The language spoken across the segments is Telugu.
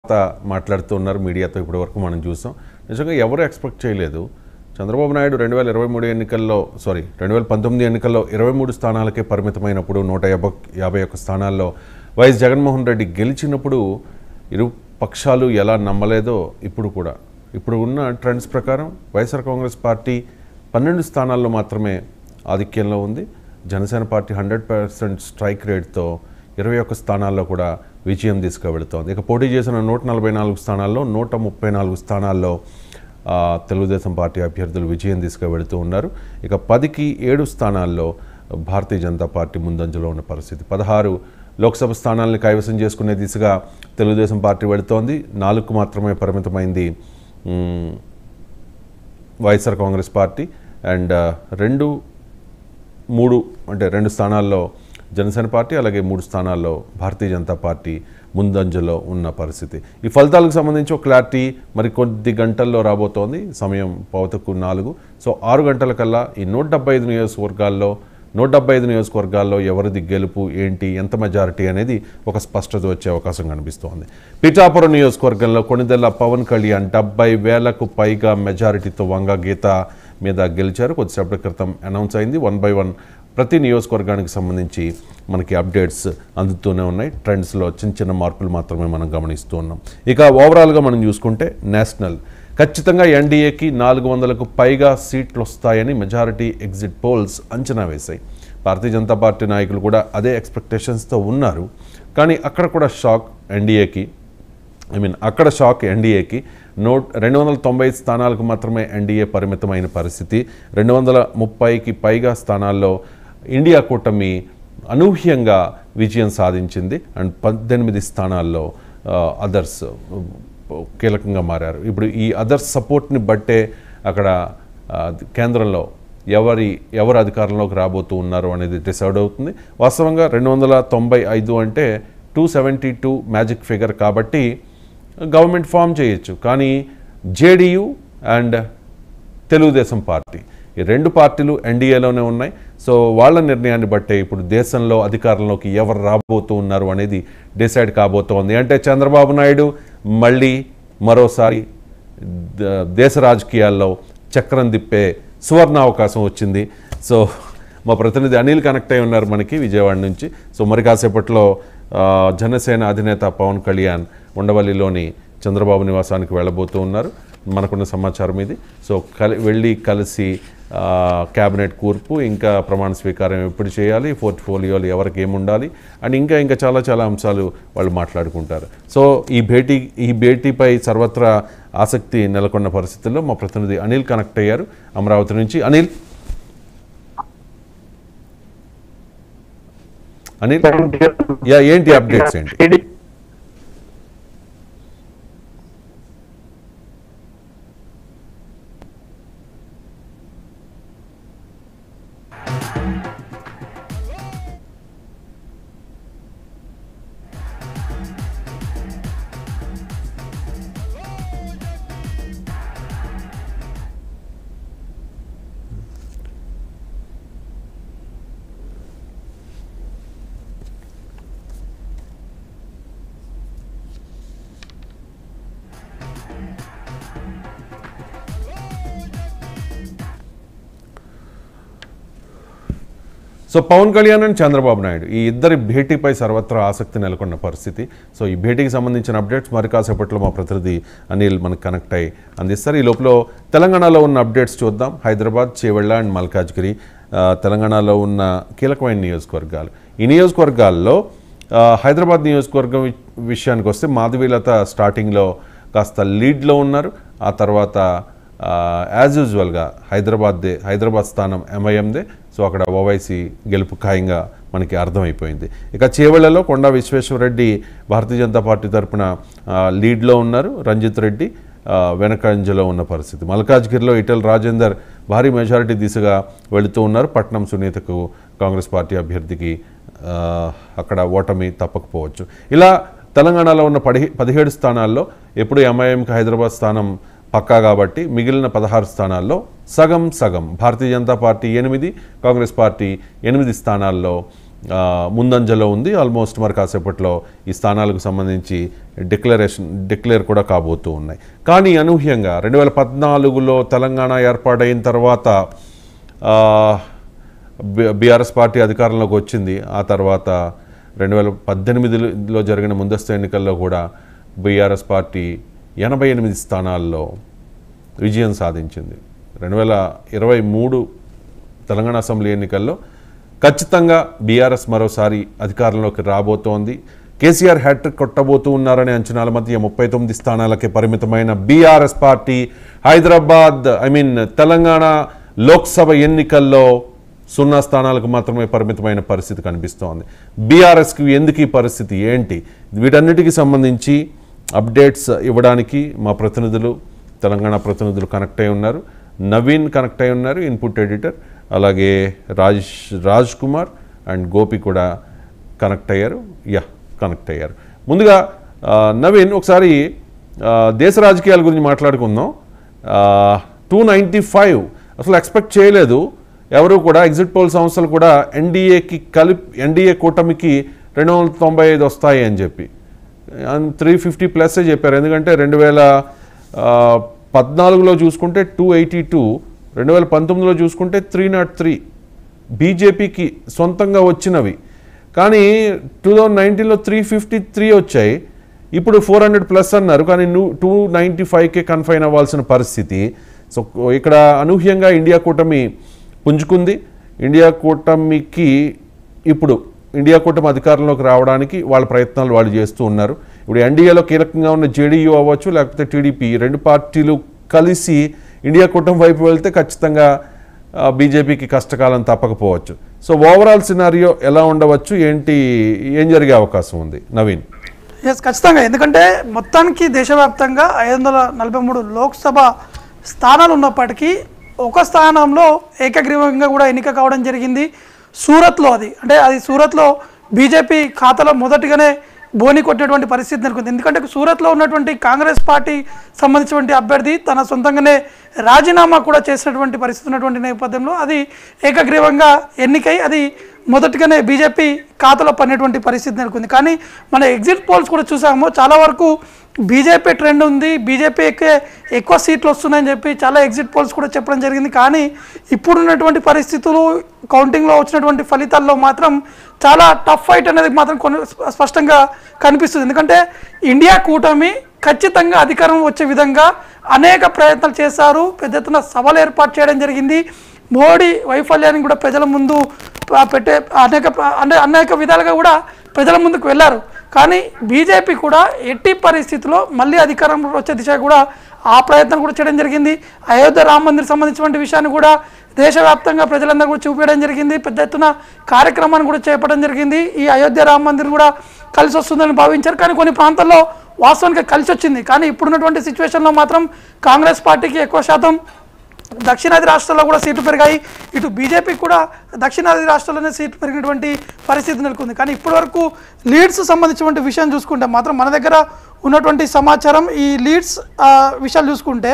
తర్వాత మాట్లాడుతూ ఉన్నారు మీడియాతో ఇప్పటి వరకు మనం చూసాం నిజంగా ఎవరు ఎక్స్పెక్ట్ చేయలేదు చంద్రబాబు నాయుడు రెండు వేల ఇరవై మూడు ఎన్నికల్లో సారీ రెండు వేల పంతొమ్మిది ఎన్నికల్లో ఇరవై మూడు స్థానాలకే పరిమితమైనప్పుడు నూట యాభై యాభై ఒక్క స్థానాల్లో వైఎస్ జగన్మోహన్ రెడ్డి గెలిచినప్పుడు ఇరు పక్షాలు ఎలా నమ్మలేదో ఇప్పుడు కూడా ఇప్పుడు ఉన్న ట్రెండ్స్ ప్రకారం వైఎస్ఆర్ కాంగ్రెస్ పార్టీ పన్నెండు స్థానాల్లో మాత్రమే ఆధిక్యంలో ఉంది Janasena party hundred percent strike రేట్తో ఇరవై ఒక్క స్థానాల్లో కూడా విజయం తీసుకువెళుతోంది ఇక పోటీ చేసిన నూట నలభై నాలుగు స్థానాల్లో నూట ముప్పై నాలుగు స్థానాల్లో ఆ, తెలుగుదేశం పార్టీ అభ్యర్థులు విజయం తీసుకువెళుతూ ఉన్నారు ఇక పదికి ఏడు స్థానాల్లో భారతీయ జనతా పార్టీ ముందంజలో ఉన్న పరిస్థితి పదహారు లోక్సభ స్థానాలను కైవసం చేసుకునే దిశగా తెలుగుదేశం పార్టీ వెళుతోంది నాలుగు మాత్రమే పరిమితమైంది మ్, వైఎస్ఆర్ కాంగ్రెస్ పార్టీ అండ్ ఆ, రెండు మూడు అంటే రెండు స్థానాల్లో జనసేన పార్టీ అలాగే మూడు స్థానాల్లో భారతీయ జనతా పార్టీ ముందంజలో ఉన్న పరిస్థితి ఈ ఫలితాలకు సంబంధించి ఒక క్లారిటీ మరి కొద్ది గంటల్లో రాబోతోంది సమయం పవతకు నాలుగు సో ఆరు గంటల కల్లా ఈ నూట డెబ్బై ఐదు నియోజకవర్గాల్లో నూట డెబ్బై ఐదు నియోజకవర్గాల్లో ఎవరిది గెలుపు ఏంటి ఎంత మెజారిటీ అనేది ఒక స్పష్టత వచ్చే అవకాశం కనిపిస్తోంది పిఠాపురం నియోజకవర్గంలో కొణిదెల్ల పవన్ కళ్యాణ్ డెబ్బై వేలకు పైగా మెజారిటీతో వంగ గీత మీద గెలిచారు కొద్దిసేపటి క్రితం అనౌన్స్ అయింది వన్ బై వన్ ప్రతి నియోజకవర్గానికి సంబంధించి మనకి అప్డేట్స్ అందుతూనే ఉన్నాయి ట్రెండ్స్లో చిన్న చిన్న మార్పులు మాత్రమే మనం గమనిస్తూ ఉన్నాం ఇక ఓవరాల్గా మనం చూసుకుంటే నేషనల్ ఖచ్చితంగా ఎన్డీఏకి నాలుగు వందలకు పైగా సీట్లు వస్తాయని మెజారిటీ ఎగ్జిట్ పోల్స్ అంచనా వేశాయి భారతీయ జనతా పార్టీ నాయకులు కూడా అదే ఎక్స్పెక్టేషన్స్తో ఉన్నారు కానీ అక్కడ కూడా షాక్ ఎన్డీఏకి ఐ మీన్ అక్కడ షాక్ ఎన్డీఏకి నూట రెండు వందల తొంభై స్థానాలకు మాత్రమే ఎన్డీఏ పరిమితమైన పరిస్థితి రెండు వందల ముప్పైకి పైగా స్థానాల్లో ఇండియా కూటమి అనూహ్యంగా విజయం సాధించింది అండ్ పద్దెనిమిది స్థానాల్లో అదర్స్ కీలకంగా మారారు ఇప్పుడు ఈ అదర్స్ సపోర్ట్ని బట్టే అక్కడ ఆ, కేంద్రంలో ఎవరి ఎవరు అధికారంలోకి రాబోతూ ఉన్నారు అనేది డిసైడ్ అవుతుంది వాస్తవంగా రెండు వందల తొంభై ఐదు అంటే two seventy two magic figure కాబట్టి గవర్నమెంట్ ఫామ్ చేయొచ్చు కానీ జేడీయూ అండ్ తెలుగుదేశం పార్టీ ఈ రెండు పార్టీలు ఎన్డీఏలోనే ఉన్నాయి సో వాళ్ళ నిర్ణయాన్ని బట్టే ఇప్పుడు దేశంలో అధికారంలోకి ఎవరు రాబోతూ ఉన్నారు అనేది డిసైడ్ కాబోతోంది అంటే చంద్రబాబు నాయుడు మళ్ళీ మరోసారి ద- దేశ రాజకీయాల్లో చక్రం తిప్పే సువర్ణ అవకాశం వచ్చింది సో మా ప్రతినిధి అనిల్ కనెక్ట్ అయి ఉన్నారు మనకి విజయవాడ నుంచి సో మరి కాసేపట్లో ఆ, జనసేన అధినేత పవన్ కళ్యాణ్ ఉండవల్లిలోని చంద్రబాబు నివాసానికి వెళ్ళబోతూ ఉన్నారు మనకున్న సమాచారం ఇది సో కలి వెళ్ళి కలిసి ఆ, క్యాబినెట్ కూర్పు ఇంకా ప్రమాణ స్వీకారం ఎప్పుడు చేయాలి పోర్ట్ఫోలియోలు ఎవరికి ఏముండాలి అండ్ ఇంకా ఇంకా చాలా చాలా అంశాలు వాళ్ళు మాట్లాడుకుంటారు సో ఈ భేటీ ఈ భేటీపై సర్వత్రా ఆసక్తి నెలకొన్న పరిస్థితుల్లో మా ప్రతినిధి అనిల్ కనెక్ట్ అయ్యారు అమరావతి నుంచి అనిల్ అనిల్ యా ఏంటి అప్డేట్స్ ఏంటి సో పవన్ కళ్యాణ్ అండ్ చంద్రబాబు నాయుడు ఈ ఇద్దరి భేటీపై సర్వత్రా ఆసక్తి నెలకొన్న పరిస్థితి సో ఈ భేటీకి సంబంధించిన అప్డేట్స్ మరి కాసేపట్లో మా ప్రతినిధి అనిల్ మనకు కనెక్ట్ అయ్యి అందిస్తారు ఈ లోపల తెలంగాణలో ఉన్న అప్డేట్స్ చూద్దాం హైదరాబాద్ చేవెళ్ళ అండ్ మల్కాజ్గిరి ఆ, తెలంగాణలో ఉన్న కీలకమైన నియోజకవర్గాలు ఈ నియోజకవర్గాల్లో ఆ, హైదరాబాద్ నియోజకవర్గం వి- విషయానికి వస్తే మాధవీలత స్టార్టింగ్లో కాస్త లీడ్లో ఉన్నారు ఆ తర్వాత యాజ్ యూజువల్గా హైదరాబాద్దే హైదరాబాద్ స్థానం ఎంఐఎందే సో అక్కడ ఓవైసీ గెలుపు ఖాయంగా మనకి అర్థమైపోయింది ఇక చేవెళ్లలో కొండా విశ్వేశ్వరరెడ్డి భారతీయ జనతా పార్టీ తరపున ఆ, లీడ్లో ఉన్నారు రంజిత్ రెడ్డి ఆ, వెనకంజలో ఉన్న పరిస్థితి మల్కాజ్గిరిలో ఇటల్ రాజేందర్ భారీ మెజారిటీ దిశగా వెళుతూ ఉన్నారు పట్నం సునీతకు కాంగ్రెస్ పార్టీ అభ్యర్థికి ఆ, అక్కడ ఓటమి తప్పకపోవచ్చు ఇలా తెలంగాణలో ఉన్న పది పదిహేడు స్థానాల్లో ఎప్పుడు ఎంఐఎంకి హైదరాబాద్ స్థానం పక్కా కాబట్టి మిగిలిన పదహారు స్థానాల్లో సగం సగం భారతీయ జనతా పార్టీ ఎనిమిది కాంగ్రెస్ పార్టీ ఎనిమిది స్థానాల్లో ఆ, ముందంజలో ఉంది ఆల్మోస్ట్ మరి కాసేపట్లో ఈ స్థానాలకు సంబంధించి డిక్లరేషన్ డిక్లేర్ కూడా కాబోతూ ఉన్నాయి కానీ అనూహ్యంగా రెండు వేల పద్నాలుగులో తెలంగాణ ఏర్పాటైన తర్వాత ఆ, బి- బీఆర్ఎస్ పార్టీ అధికారంలోకి వచ్చింది ఆ తర్వాత రెండు వేల పద్దెనిమిదిలో జరిగిన ముందస్తు ఎన్నికల్లో కూడా బీఆర్ఎస్ పార్టీ ఎనభై ఎనిమిది స్థానాల్లో విజయం సాధించింది రెండు వేల ఇరవై మూడు తెలంగాణ అసెంబ్లీ ఎన్నికల్లో ఖచ్చితంగా బీఆర్ఎస్ మరోసారి అధికారంలోకి రాబోతోంది కేసీఆర్ హ్యాట్రిక్ కొట్టబోతూ ఉన్నారనే అంచనాల మధ్య ముప్పై తొమ్మిది స్థానాలకే పరిమితమైన BRS party Hyderabad I mean Telangana Lok Sabha ఎన్నికల్లో సున్నా స్థానాలకు మాత్రమే పరిమితమైన పరిస్థితి కనిపిస్తోంది బీఆర్ఎస్కి ఎందుకు ఈ పరిస్థితి ఏంటి వీటన్నిటికీ సంబంధించి అప్డేట్స్ ఇవ్వడానికి మా ప్రతినిధులు తెలంగాణ ప్రతినిధులు కనెక్ట్ అయి ఉన్నారు నవీన్ కనెక్ట్ అయి ఉన్నారు ఇన్పుట్ ఎడిటర్ అలాగే రాజ్ రాజ్ కుమార్ అండ్ గోపి కూడా కనెక్ట్ అయ్యారు యా కనెక్ట్ అయ్యారు ముందుగా ఆ, నవీన్ ఒకసారి ఆ, దేశ రాజకీయాల గురించి మాట్లాడుకుందాం టూ నైంటీ ఫైవ్ అసలు ఎక్స్పెక్ట్ చేయలేదు ఎవరు కూడా ఎగ్జిట్ పోల్ సంస్థలు కూడా ఎన్డీఏకి కలిపి ఎన్డీఏ కూటమికి రెండు వందల తొంభై ఐదు వస్తాయి అని చెప్పి త్రీ ఫిఫ్టీ ప్లస్సే చెప్పారు ఎందుకంటే రెండు వేల ఆ, పద్నాలుగులో చూసుకుంటే టూ ఎయిటీ టూ రెండు వేల పంతొమ్మిదిలో చూసుకుంటే త్రీ నాట్ త్రీ బీజేపీకి సొంతంగా వచ్చినవి కానీ టూ థౌజండ్ నైన్టీన్లో త్రీ ఫిఫ్టీ త్రీ వచ్చాయి ఇప్పుడు ఫోర్ హండ్రెడ్ ప్లస్ అన్నారు కానీ నువ్వు టూ నైంటీ ఫైవ్కే కన్ఫైన్ అవ్వాల్సిన పరిస్థితి సో ఇక్కడ అనూహ్యంగా ఇండియా కూటమి పుంజుకుంది ఇండియా కూటమికి ఇప్పుడు ఇండియా కూటమి అధికారంలోకి రావడానికి వాళ్ళ ప్రయత్నాలు వాళ్ళు చేస్తూ ఉన్నారు ఇప్పుడు ఎన్డీఏలో కీలకంగా ఉన్న జేడీయూ అవ్వచ్చు లేకపోతే టీడీపీ రెండు పార్టీలు కలిసి ఇండియా కూటమి వైపు వెళ్తే ఖచ్చితంగా ఆ, బీజేపీకి కష్టకాలం తప్పకపోవచ్చు సో ఓవరాల్ సినారియో ఎలా ఉండవచ్చు ఏంటి ఏం జరిగే అవకాశం ఉంది నవీన్ ఎస్ ఖచ్చితంగా ఎందుకంటే మొత్తానికి దేశవ్యాప్తంగా ఐదు వందల నలభై మూడు లోక్సభ స్థానాలు ఉన్నప్పటికీ ఒక స్థానంలో ఏకగ్రీవంగా కూడా ఎన్నిక కావడం జరిగింది సూరత్లో అది అంటే అది సూరత్లో బీజేపీ ఖాతాలో మొదటిగానే బోని కొట్టినటువంటి పరిస్థితి నెలకొంది ఎందుకంటే సూరత్లో ఉన్నటువంటి కాంగ్రెస్ పార్టీ సంబంధించినటువంటి అభ్యర్థి తన సొంతంగానే రాజీనామా కూడా చేసినటువంటి పరిస్థితి ఉన్నటువంటి నేపథ్యంలో అది ఏకగ్రీవంగా ఎన్నికై అది మొదటిగానే బీజేపీ ఖాతాలో పడినటువంటి పరిస్థితి నెలకొంది కానీ మన ఎగ్జిట్ పోల్స్ కూడా చూసాము చాలా వరకు బీజేపీ ట్రెండ్ ఉంది బీజేపీ ఎక్కువ ఎక్కువ సీట్లు వస్తున్నాయని చెప్పి చాలా ఎగ్జిట్ పోల్స్ కూడా చెప్పడం జరిగింది కానీ ఇప్పుడున్నటువంటి పరిస్థితులు కౌంటింగ్లో వచ్చినటువంటి ఫలితాల్లో మాత్రం చాలా టఫ్ ఫైట్ అనేది మాత్రం కొన్ని స్పష్టంగా కనిపిస్తుంది ఎందుకంటే ఇండియా కూటమి ఖచ్చితంగా అధికారం వచ్చే విధంగా అనేక ప్రయత్నాలు చేశారు పెద్ద ఎత్తున సభలు ఏర్పాటు చేయడం జరిగింది మోడీ వైఫల్యాన్ని కూడా ప్రజల ముందు ప- పెట్టే అనేక ప్ర- అంటే అనేక విధాలుగా కూడా ప్రజల ముందుకు వెళ్ళారు కానీ బీజేపీ కూడా ఎట్టి పరిస్థితిలో మళ్ళీ అధికారంలో వచ్చే దిశ కూడా ఆ ప్రయత్నం కూడా చేయడం జరిగింది అయోధ్య రామ మందిర్ సంబంధించినటువంటి విషయాన్ని కూడా దేశవ్యాప్తంగా ప్రజలందరూ కూడా చూపించడం జరిగింది పెద్ద ఎత్తున కార్యక్రమాన్ని కూడా చేపట్టడం జరిగింది ఈ అయోధ్య రామ మందిర్ కూడా కలిసి వస్తుందని భావించారు కానీ కొన్ని ప్రాంతాల్లో వాస్తవానికి కలిసి వచ్చింది కానీ ఇప్పుడున్నటువంటి సిచ్యువేషన్లో మాత్రం కాంగ్రెస్ పార్టీకి ఎక్కువ శాతం దక్షిణాది రాష్ట్రాల్లో కూడా సీట్లు పెరిగాయి ఇటు బీజేపీ కూడా దక్షిణాది రాష్ట్రాల్లోనే సీట్లు పెరిగినటువంటి పరిస్థితి నెలకొంది కానీ ఇప్పటివరకు లీడ్స్ సంబంధించినటువంటి విషయం చూసుకుంటే మాత్రం మన దగ్గర ఉన్నటువంటి సమాచారం ఈ లీడ్స్ ఆ, విషయాలు చూసుకుంటే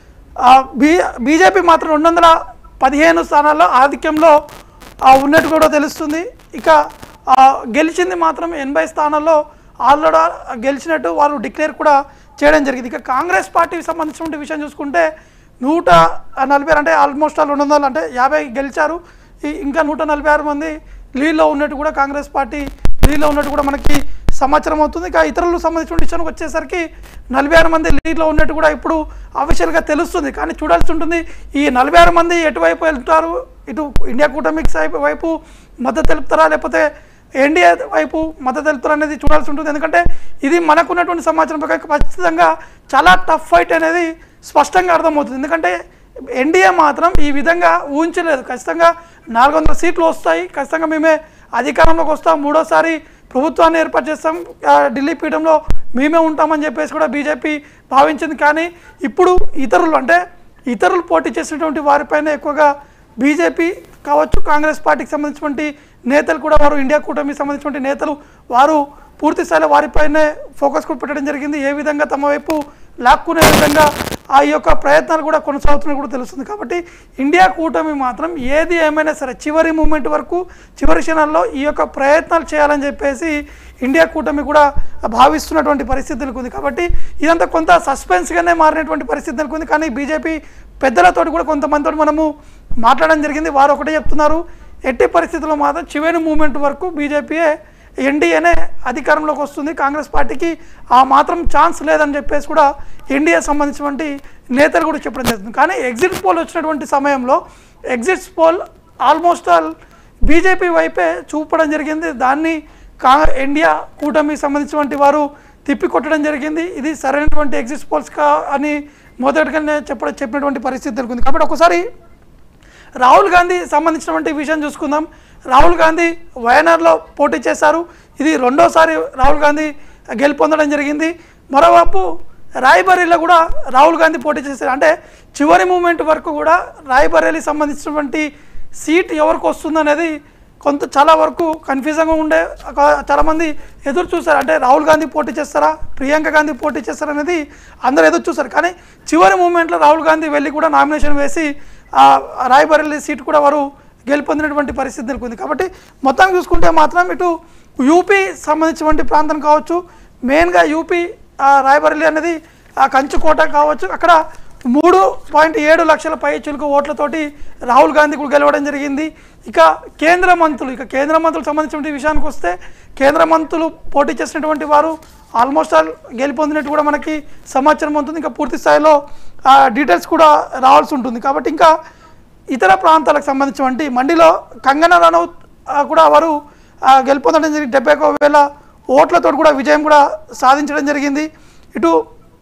ఆ, బీ బీజేపీ మాత్రం రెండు వందల పదిహేను స్థానాల్లో ఆధిక్యంలో ఆ, ఉన్నట్టు కూడా తెలుస్తుంది ఇక ఆ, గెలిచింది మాత్రం ఎనభై స్థానాల్లో ఆల్రెడీ గెలిచినట్టు వాళ్ళు డిక్లేర్ కూడా చేయడం జరిగింది ఇక కాంగ్రెస్ పార్టీకి సంబంధించిన విషయం చూసుకుంటే నూట నలభై ఆరు అంటే ఆల్మోస్ట్ ఆల్ రెండు వందలు అంటే యాభై గెలిచారు ఈ- ఇంకా నూట నలభై ఆరు మంది లీడ్లో ఉన్నట్టు కూడా కాంగ్రెస్ పార్టీ లీడ్లో ఉన్నట్టు కూడా మనకి సమాచారం అవుతుంది ఇక ఇతరులకు సంబంధించిన విషయానికి వచ్చేసరికి నలభై ఆరు మంది లీడ్లో ఉన్నట్టు కూడా ఇప్పుడు అఫీషియల్గా తెలుస్తుంది కానీ చూడాల్సి ఉంటుంది ఈ నలభై ఆరు మంది ఎటువైపు వెళ్తారు ఇటు ఇండియా కూటమిక్స్ వైపు వైపు మద్దతు తెలుపుతారా లేకపోతే ఎన్డీఏ వైపు మద్దతు తెలుపుతారా అనేది చూడాల్సి ఉంటుంది ఎందుకంటే ఇది మనకున్నటువంటి సమాచారం ప్రకారం ఖచ్చితంగా చాలా టఫ్ ఫైట్ అనేది స్పష్టంగా అర్థమవుతుంది ఎందుకంటే ఎన్డీఏ మాత్రం ఈ విధంగా ఊహించలేదు ఖచ్చితంగా నాలుగు వందల సీట్లు వస్తాయి ఖచ్చితంగా మేమే అధికారంలోకి వస్తాం మూడోసారి ప్రభుత్వాన్ని ఏర్పాటు చేస్తాం ఆ, ఢిల్లీ పీఠంలో మేమే ఉంటామని చెప్పేసి కూడా బీజేపీ భావించింది కానీ ఇప్పుడు ఇతరులు అంటే ఇతరులు పోటీ చేసినటువంటి వారిపైన ఎక్కువగా బీజేపీ కావచ్చు కాంగ్రెస్ పార్టీకి సంబంధించినటువంటి నేతలు కూడా వారు ఇండియా కూటమికి సంబంధించినటువంటి నేతలు వారు పూర్తి స్థాయిలో వారిపైనే ఫోకస్ కూడా పెట్టడం జరిగింది ఏ విధంగా తమ వైపు లాక్కునే విధంగా ఆ యొక్క ప్రయత్నాలు కూడా కొనసాగుతున్నవి కూడా తెలుస్తుంది కాబట్టి ఇండియా కూటమి మాత్రం ఏది ఏమైనా సరే చివరి మూమెంట్ వరకు చివరి క్షణాల్లో ఈ యొక్క ప్రయత్నాలు చేయాలని చెప్పేసి ఇండియా కూటమి కూడా భావిస్తున్నటువంటి పరిస్థితి నెలకొంది కాబట్టి ఇదంతా కొంత సస్పెన్స్గానే మారినటువంటి పరిస్థితి నెలకొంది కానీ బీజేపీ పెద్దలతోటి కూడా కొంతమందితో మనము మాట్లాడడం జరిగింది వారు ఒకటే చెప్తున్నారు ఎట్టి పరిస్థితుల్లో మాత్రం చివరి మూమెంట్ వరకు బీజేపీయే ఎన్డీఏనే అధికారంలోకి వస్తుంది కాంగ్రెస్ పార్టీకి ఆ మాత్రం ఛాన్స్ లేదని చెప్పేసి కూడా ఎన్డీఏ సంబంధించినటువంటి నేతలు కూడా చెప్పడం జరుగుతుంది కానీ ఎగ్జిట్ పోల్ వచ్చినటువంటి సమయంలో exit poll almost all BJP వైపే చూపడం జరిగింది దాన్ని కా ఇండియా కూటమికి సంబంధించినటువంటి వారు తిప్పికొట్టడం జరిగింది ఇది సరైనటువంటి ఎగ్జిట్ పోల్స్ కా అని మొదటిగానే చెప్పడం చెప్పినటువంటి పరిస్థితి నెలకొంది కాబట్టి ఒకసారి రాహుల్ గాంధీ సంబంధించినటువంటి విషయం చూసుకుందాం రాహుల్ గాంధీ వయనాడ్లో పోటీ చేశారు ఇది రెండోసారి రాహుల్ గాంధీ గెలుపొందడం జరిగింది మరోవైపు రాయ్బరేలీలో కూడా రాహుల్ గాంధీ పోటీ చేశారు అంటే చివరి మూమెంట్ వరకు కూడా రాయ్బరేలీ సంబంధించినటువంటి సీట్ ఎవరికి వస్తుందనేది కొంత చాలా వరకు కన్ఫ్యూజన్గా ఉండే ఒక- చాలామంది ఎదురు చూస్తారు అంటే రాహుల్ గాంధీ పోటీ చేస్తారా ప్రియాంక గాంధీ పోటీ చేస్తారా అనేది అందరూ ఎదురు చూస్తారు కానీ చివరి మూమెంట్లో రాహుల్ గాంధీ వెళ్ళి కూడా నామినేషన్ వేసి ఆ రాయ్బరేలీ సీట్ కూడా వారు గెలుపొందినటువంటి పరిస్థితి నెలకొంది కాబట్టి మొత్తం చూసుకుంటే మాత్రం ఇటు యూపీ సంబంధించినటువంటి ప్రాంతం కావచ్చు మెయిన్గా యూపీ ఆ రాయ్బరేలీ అనేది ఆ కంచుకోట కావచ్చు అక్కడ మూడు పాయింట్ ఏడు లక్షల పై చిలుకు ఓట్లతోటి రాహుల్ గాంధీ కూడా గెలవడం జరిగింది ఇక కేంద్ర మంత్రులు ఇక కేంద్ర మంత్రులకు సంబంధించిన విషయానికి వస్తే కేంద్ర మంత్రులు పోటీ చేసినటువంటి వారు ఆల్మోస్ట్ ఆల్ గెలుపొందినట్టు కూడా మనకి సమాచారం ఉంటుంది ఇంకా పూర్తి స్థాయిలో ఆ డీటెయిల్స్ కూడా రావాల్సి ఉంటుంది కాబట్టి ఇంకా ఇతర ప్రాంతాలకు సంబంధించినటువంటి మండిలో కంగనా రనౌత్ ఆ, కూడా వారు ఆ, గెలుపొందడం జరిగింది డెబ్బై ఒక వేల ఓట్లతో కూడా విజయం కూడా సాధించడం జరిగింది ఇటు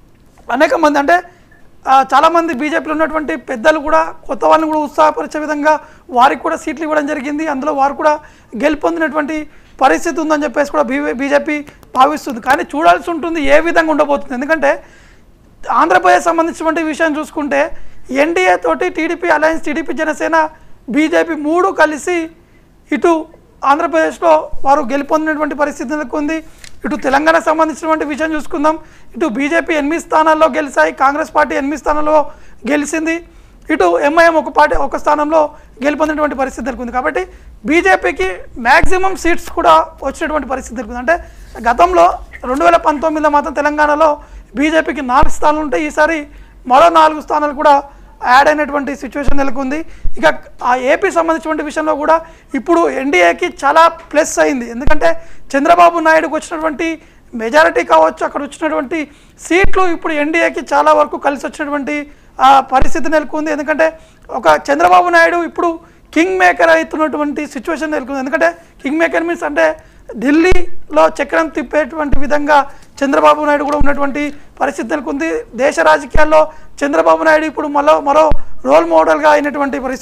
అనేక మంది అంటే ఆ, చాలామంది బీజేపీలో ఉన్నటువంటి పెద్దలు కూడా కొత్త వాళ్ళని కూడా ఉత్సాహపరిచే విధంగా వారికి కూడా సీట్లు ఇవ్వడం జరిగింది అందులో వారు కూడా గెలుపొందినటువంటి పరిస్థితి ఉందని చెప్పేసి కూడా బీ బీజేపీ భావిస్తుంది కానీ చూడాల్సి ఉంటుంది ఏ విధంగా ఉండబోతుంది ఎందుకంటే ఆంధ్రప్రదేశ్ సంబంధించినటువంటి విషయం చూసుకుంటే ఎన్డీఏ తోటి TDP alliance TDP Janasena BJP మూడు కలిసి ఇటు ఆంధ్రప్రదేశ్లో వారు గెలుపొందినటువంటి పరిస్థితి నెలకొంది ఇటు తెలంగాణకు సంబంధించినటువంటి విషయం చూసుకుందాం ఇటు బీజేపీ ఎనిమిది స్థానాల్లో గెలిచాయి కాంగ్రెస్ పార్టీ ఎనిమిది స్థానాల్లో గెలిచింది ఇటు ఎంఐఎం ఒక పార్టీ ఒక స్థానంలో గెలుపొందినటువంటి పరిస్థితి నెలకొంది కాబట్టి బీజేపీకి మ్యాక్సిమం సీట్స్ కూడా వచ్చినటువంటి పరిస్థితి నెలకొంది అంటే గతంలో రెండు వేల పంతొమ్మిదిలో మాత్రం తెలంగాణలో బీజేపీకి నాలుగు స్థానాలు ఉంటే ఈసారి మరో నాలుగు స్థానాలు కూడా యాడ్ అయినటువంటి సిచ్యువేషన్ నెలకొంది ఇక ఆ ఏపీ సంబంధించినటువంటి విషయంలో కూడా ఇప్పుడు ఎన్డీఏకి చాలా ప్లస్ అయింది ఎందుకంటే చంద్రబాబు నాయుడుకు వచ్చినటువంటి మెజారిటీ కావచ్చు అక్కడ వచ్చినటువంటి సీట్లు ఇప్పుడు ఎన్డీఏకి చాలా వరకు కలిసి వచ్చినటువంటి ఆ, పరిస్థితి నెలకొంది ఎందుకంటే ఒక చంద్రబాబు నాయుడు ఇప్పుడు కింగ్ మేకర్ అవుతున్నటువంటి సిచ్యువేషన్ నెలకొంది ఎందుకంటే కింగ్ మేకర్ మీన్స్ అంటే ఢిల్లీలో చక్రం తిప్పేటువంటి విధంగా చంద్రబాబు నాయుడు కూడా ఉన్నటువంటి పరిస్థితి నెలకొంది దేశ రాజకీయాల్లో చంద్రబాబు నాయుడు ఇప్పుడు మరో మరో రోల్ మోడల్గా అయినటువంటి పరిస్థితి